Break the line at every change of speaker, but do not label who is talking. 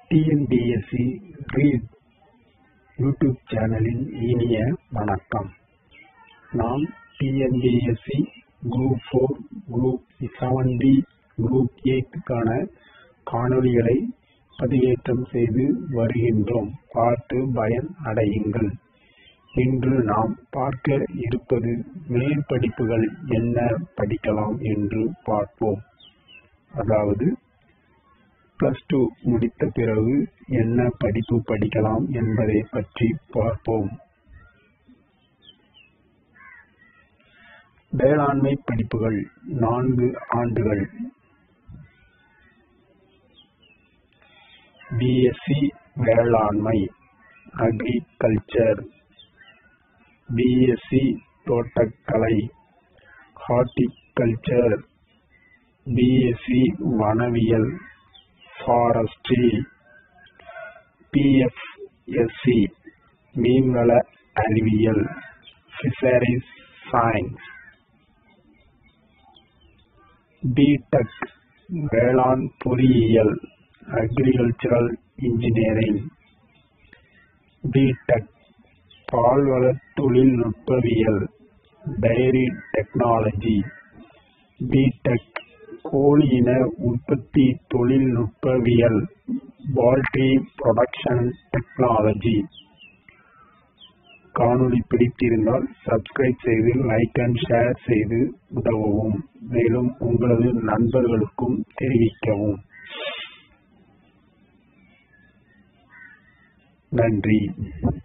TNPSC read YouTube சேனலின் இனிய வணக்கம் நாம் TNPSC group four group seven டி குரூப் எயிட்டுக்கான காணொளிகளை பதிவேற்றம் செய்து வருகின்றோம் பார்த்து பயன் அடையுங்கள் இன்று நாம் பார்க்க இருப்பது மேற்படிப்புகள் என்ன படிக்கலாம் என்று பார்ப்போம் அதாவது பிளஸ் டூ முடித்த பிறகு என்ன படிப்பு படிக்கலாம் என்பதை பற்றி பார்ப்போம் வேளாண்மை படிப்புகள் நான்கு ஆண்டுகள் பிஎஸ்சி வேளாண்மை அக்ரிகல்ச்சர் பிஎஸ்சி தோட்டக்கலை ஹார்டிகல்ச்சர் பிஎஸ்சி வனவியல் ஃபாரஸ்ட்ரி பிஎஃப்எஸ்சி மீன்வள அறிவியல் ஃபிஷரிஸ் சயின்ஸ் பிடெக் வேளாண் பொறியியல் அக்ரிகல்ச்சரல் இன்ஜினியரிங் பிடெக் பால்வள தொழில்நுட்பவியல் டைரி டெக்னாலஜி பிடெக் கோழியின உற்பத்தி தொழில்நுட்பவியல் பால்ட்ரி ப்ரொடக்ஷன் டெக்னாலஜி காணொளி பிடித்திருந்தால் சப்ஸ்கிரைப் செய்து லைக் அண்ட் ஷேர் செய்து உதவவும் மேலும் உங்களது நண்பர்களுக்கும் தெரிவிக்கவும் நன்றி